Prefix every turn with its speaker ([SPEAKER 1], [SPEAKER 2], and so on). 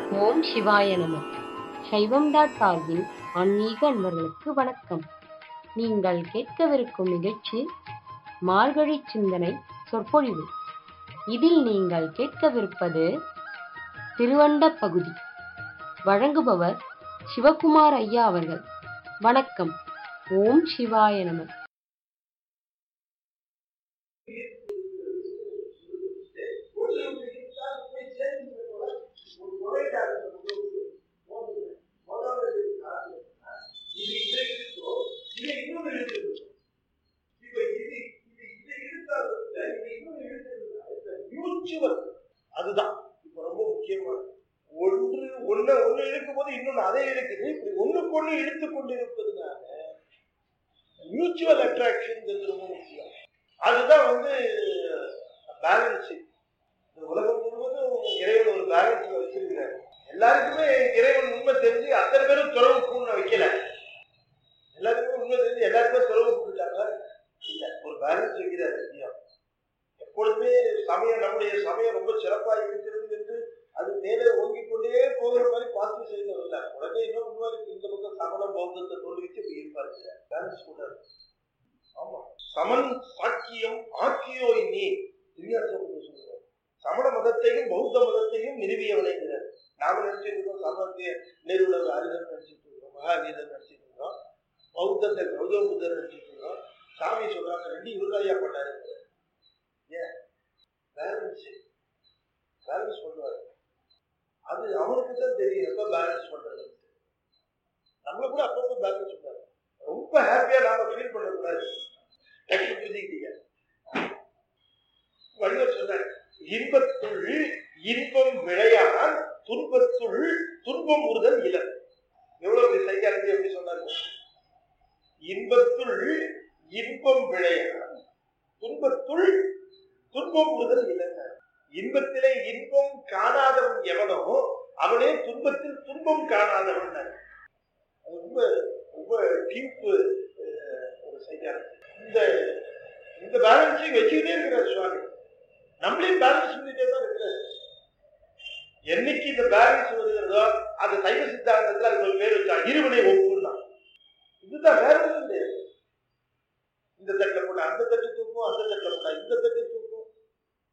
[SPEAKER 1] ஓம் சிவாய நம சைவம் டாட் சார்பில் ஆன்மீக அன்பர்களுக்கு வணக்கம் நீங்கள் கேட்கவிருக்கும் நிகழ்ச்சி மார்கழி சிந்தனை சொற்பொழிவு இதில் நீங்கள் கேட்கவிருப்பது திருவண்ட பகுதி வழங்குபவர் சிவகுமார் ஐயா அவர்கள் வணக்கம் ஓம் சிவாய நம
[SPEAKER 2] அதுதான் இப்ப ரொம்ப முக்கியமானது ஒன்று ஒண்ணு ஒண்ணு இழுக்கும் போது இன்னொன்னு அதை இழுக்குது இப்படி ஒண்ணுக்கு ஒண்ணு இழுத்து கொண்டு இருப்பதுனால மியூச்சுவல் அட்ராக்ஷன் ரொம்ப முக்கியம் அதுதான் வந்து பேலன்சிங் இந்த உலகம் முழுவதும் இறைவன் ஒரு பேலன்ஸ்ல வச்சிருக்கிறார் எல்லாருக்குமே இறைவன் உண்மை தெரிஞ்சு அத்தனை பேரும் துறவு பூண்ண வைக்கல எல்லாருக்குமே உண்மை தெரிஞ்சு எல்லாருக்குமே துறவு பூண்டுட்டாங்க இல்ல ஒரு பேலன்ஸ் வைக்கிறார் ஐயா எப்பொழுதுமே சமயம் நம்முடைய சமயம் ரொம்ப சிறப்பாக இருக்கிறது என்று அது மேலே ஓங்கிக் கொண்டே போகிற மாதிரி பார்த்து செய்து வந்தார் உடனே இன்னும் முன்னாடி இந்த பக்கம் சமணம் பௌத்தத்தை தோல்விச்சு இப்படி இருப்பாரு பேலன்ஸ் கூடாது ஆமா சமன் சாக்கியம் ஆக்கியோ நீ திவ்யாசம் சொல்லுவார் சமண மதத்தையும் பௌத்த மதத்தையும் நிறுவியவனைங்கிறார் நாம நினைச்சிட்டு இருக்கோம் சமணத்தை நிறுவனர் அரிதர் நினைச்சிட்டு இருக்கோம் மகாவீரர் நினைச்சிட்டு இருக்கோம் பௌத்தத்தை கௌதம புத்தர் நினைச்சிட்டு இருக்கோம் சாமி சொல்றாங்க ரெண்டு இவர்காயா பண்ணாரு ஏன் பேலன்ஸ் பேலன்ஸ் பண்ணுவாரு அது அவனுக்கு தான் தெரியும் எப்ப பேலன்ஸ் பண்றது நம்மள கூட அப்பப்போ பேலன்ஸ் பண்ணாரு ரொம்ப ஹாப்பியா நாம ஃபீல் பண்ணக்கூடாது டக்கு புரிஞ்சுக்கிட்டீங்க வள்ளுவர் சொன்னார் இன்பத்துள் இன்பம் விளையான் துன்பத்துள் துன்பம் உறுதல் இளம் எவ்வளவு சைக்காலஜி எப்படி சொன்னாரு இன்பத்துள் இன்பம் விளையான் துன்பத்துள் துன்பம் உறுதல் இளம் இன்பத்திலே இன்பம் காணாதவன் எவனோ அவனே துன்பத்தில் துன்பம் காணாதவன் அது ரொம்ப ரொம்ப டீப் ஒரு சைக்காலஜி இந்த இந்த பேலன்ஸையும் வச்சுக்கிட்டே இருக்கிறார் சுவாமி நம்மளையும் பேலன்ஸ் பண்ணிட்டே தான் இருக்கிறார் என்னைக்கு இந்த பேலன்ஸ் வருகிறதோ அது சைவ சித்தாந்தத்தில் அதுக்கு ஒரு பேர் வச்சா இருவினை ஒப்புன்னா இதுதான் வேற ஒன்றும் கிடையாது இந்த தட்டில் போட்டா அந்த தட்டு தூக்கும் அந்த தட்டில் போட்டா இந்த தட்டு தூக்கும்